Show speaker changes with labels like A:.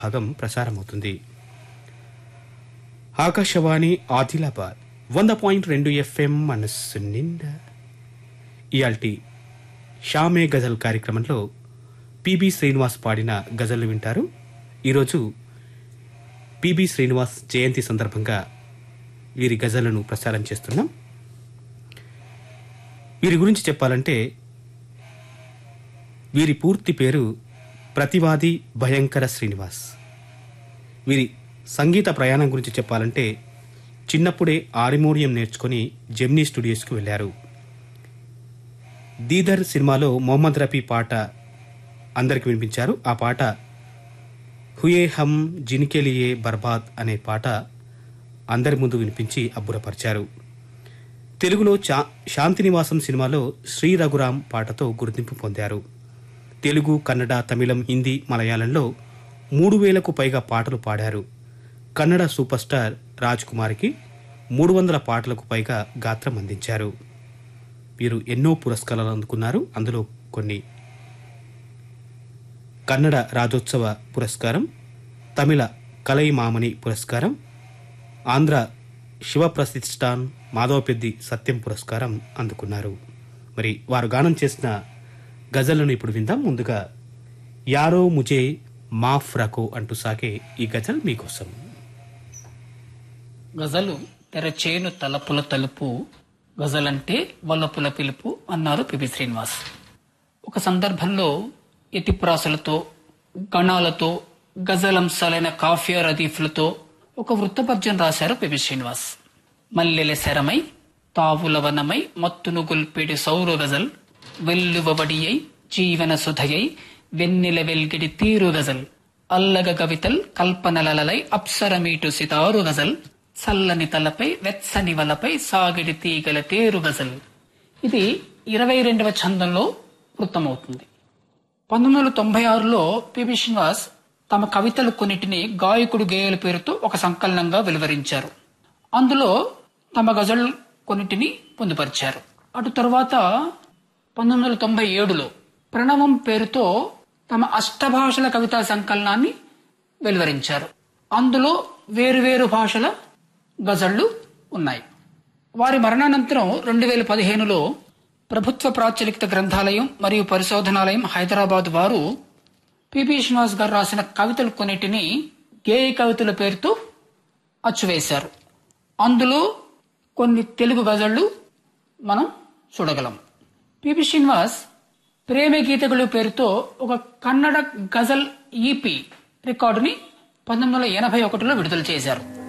A: భాగం ప్రసారమవుతుంది ఆకాశవాణి ఆదిలాబాద్ వంద పాయింట్ రెండు ఎఫ్ఎం మనస్సు నిండా ఇయాల్టి షామే గజల్ కార్యక్రమంలో పిబి శ్రీనివాస్ పాడిన గజల్లు వింటారు ఈరోజు పిబి శ్రీనివాస్ జయంతి సందర్భంగా వీరి గజలను ప్రసారం చేస్తున్నాం వీరి గురించి చెప్పాలంటే వీరి పూర్తి పేరు ప్రతివాది భయంకర శ్రీనివాస్ వీరి సంగీత ప్రయాణం గురించి చెప్పాలంటే చిన్నప్పుడే ఆరిమోడియం నేర్చుకుని జెమ్నీ స్టూడియోస్కి వెళ్ళారు దీదర్ సినిమాలో మొహమ్మద్ రఫీ పాట అందరికి వినిపించారు ఆ పాట హుయే హమ్ జిన్కెలియే బర్బాద్ అనే పాట అందరి ముందు వినిపించి అబ్బురపరిచారు తెలుగులో చా శాంతినివాసం సినిమాలో శ్రీ రఘురాం పాటతో గుర్తింపు పొందారు తెలుగు కన్నడ తమిళం హిందీ మలయాళంలో మూడు వేలకు పైగా పాటలు పాడారు కన్నడ సూపర్ స్టార్ రాజ్ కుమార్కి మూడు వందల పాటలకు పైగా గాత్రం అందించారు వీరు ఎన్నో పురస్కారాలు అందుకున్నారు అందులో కొన్ని కన్నడ రాజోత్సవ పురస్కారం తమిళ కలైమామణి పురస్కారం ఆంధ్ర శివప్రతిష్ఠాన్ మాధవపెద్ది సత్యం పురస్కారం అందుకున్నారు మరి వారు గానం చేసిన గజలను ఇప్పుడు విందాం ముందుగా యారో ముజే మాఫ్ రకో అంటూ సాగే ఈ గజల్ మీకోసం
B: గజలు తెరచేను తలపుల తలుపు గజలంటే వల్లపుల పిలుపు అన్నారు పిబి శ్రీనివాస్ ఒక సందర్భంలో యతిప్రాసలతో గణాలతో గజలంశాలైన కాఫియా రదీఫ్లతో ఒక వృత్తపద్యం రాశారు పిబి శ్రీనివాస్ మల్లెల శరమై తావుల వనమై మత్తును గొల్పేడి సౌరు గజల్ వెల్లువబడియై జీవన సుధయై వెన్నెల వెల్గిడి తీరు గజల్ అల్లగ కవితల్ కల్పనలలై అప్సరమీటు సితారు గజల్ చల్లని తలపై వెచ్చని వలపై సాగిడి తీగల తేరు గజల్ ఇది ఇరవై రెండవ ఛందంలో వృత్తమవుతుంది పంతొమ్మిది వందల తొంభై ఆరులో పిబి శ్రీనివాస్ తమ కవితలు కొన్నిటిని గాయకుడు గేయాల పేరుతో ఒక సంకలనంగా వెలువరించారు అందులో తమ గజల్ కొన్నిటిని పొందుపరిచారు అటు తరువాత పంతొమ్మిది వందల తొంభై ఏడులో ప్రణవం పేరుతో తమ అష్టభాషల కవితా సంకలనాన్ని వెలువరించారు అందులో వేరువేరు భాషల గజళ్లు ఉన్నాయి వారి మరణానంతరం రెండు వేల పదిహేనులో ప్రభుత్వ ప్రాచలిక గ్రంథాలయం మరియు పరిశోధనాలయం హైదరాబాద్ వారు పిపి శ్రీనివాస్ గారు రాసిన కవితలు కొన్నిటిని గేయ కవితల పేరుతో అచ్చువేశారు అందులో కొన్ని తెలుగు గజళ్లు మనం చూడగలం పిపి శ్రీనివాస్ ప్రేమ గీతకులు పేరుతో ఒక కన్నడ గజల్ ఈపీ రికార్డుని పంతొమ్మిది వందల ఎనభై ఒకటిలో విడుదల చేశారు